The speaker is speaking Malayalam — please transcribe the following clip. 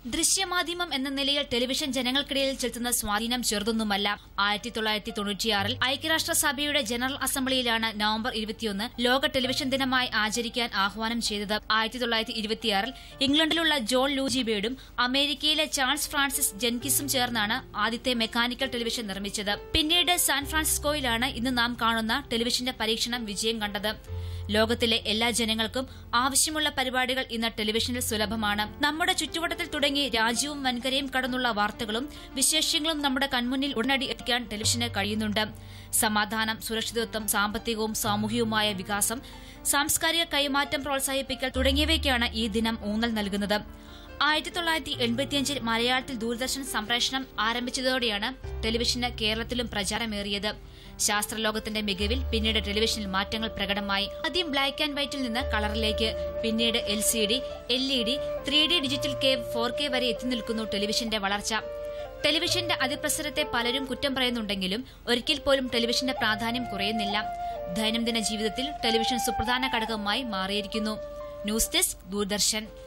ദൃശ്യമാധ്യമം എന്ന നിലയിൽ ടെലിവിഷൻ ജനങ്ങൾക്കിടയിൽ ചെലുത്തുന്ന സ്വാധീനം ചെറുതൊന്നുമല്ല ആയിരത്തി തൊള്ളായിരത്തി തൊണ്ണൂറ്റിയാറിൽ ഐക്യരാഷ്ട്രസഭയുടെ ജനറൽ അസംബ്ലിയിലാണ് നവംബർ ഇരുപത്തിയൊന്ന് ലോക ടെലിവിഷൻ ദിനമായി ആചരിക്കാൻ ആഹ്വാനം ചെയ്തത് ആയിരത്തി തൊള്ളായിരത്തി ഇരുപത്തിയാറിൽ ഇംഗ്ലണ്ടിലുള്ള ജോൺ ലൂജിബേഡും അമേരിക്കയിലെ ചാൾസ് ഫ്രാൻസിസ് ജെൻകിസും ചേർന്നാണ് ആദ്യത്തെ മെക്കാനിക്കൽ ടെലിവിഷൻ നിർമ്മിച്ചത് പിന്നീട് സാൻ ഫ്രാൻസിസ്കോയിലാണ് ഇന്ന് നാം കാണുന്ന ടെലിവിഷന്റെ പരീക്ഷണം വിജയം കണ്ടത് ലോകത്തിലെ എല്ലാ ജനങ്ങൾക്കും ആവശ്യമുള്ള പരിപാടികൾ ഇന്ന് ടെലിവിഷനിൽ സുലഭമാണ് നമ്മുടെ ചുറ്റുവട്ടത്തിൽ തുടങ്ങി രാജ്യവും വൻകരയും കടന്നുള്ള വാർത്തകളും വിശേഷങ്ങളും നമ്മുടെ കൺമുന്നിൽ ഉടനടി എത്തിക്കാൻ ടെലിവിഷന് കഴിയുന്നുണ്ട് സമാധാനം സുരക്ഷിതത്വം സാമ്പത്തികവും സാമൂഹികവുമായ വികാസം സാംസ്കാരിക കൈമാറ്റം പ്രോത്സാഹിപ്പിക്കൽ തുടങ്ങിയവയ്ക്കാണ് ഈ ദിനം ഊന്നൽ നൽകുന്നത് ആയിരത്തി തൊള്ളായിരത്തി എൺപത്തിയഞ്ചിൽ മലയാളത്തിൽ ദൂരദർശൻ സംപ്രേഷണം ആരംഭിച്ചതോടെയാണ് ടെലിവിഷന് കേരളത്തിലും പ്രചാരമേറിയത് ശാസ്ത്രലോകത്തിന്റെ മികവിൽ പിന്നീട് ടെലിവിഷനിൽ മാറ്റങ്ങൾ പ്രകടമായി ആദ്യം ബ്ലാക്ക് ആൻഡ് വൈറ്റിൽ നിന്ന് കളറിലേക്ക് പിന്നീട് L C D L E D three D digital കേവ് ഫോർ കെ വരെ എത്തി നിൽക്കുന്നു ടെലിവിഷന്റെ വളർച്ച ടെലിവിഷന്റെ അതിപ്രസരത്തെ പലരും കുറ്റം പറയുന്നുണ്ടെങ്കിലും ഒരിക്കൽ പോലും ടെലിവിഷന്റെ പ്രാധാന്യം കുറയുന്നില്ല ദൈനംദിന ജീവിതത്തിൽ ടെലിവിഷൻ സുപ്രധാന ഘടകമായി മാറിയിരിക്കുന്നു ന്യൂസ് ഡെസ്ക് ദൂരദർശൻ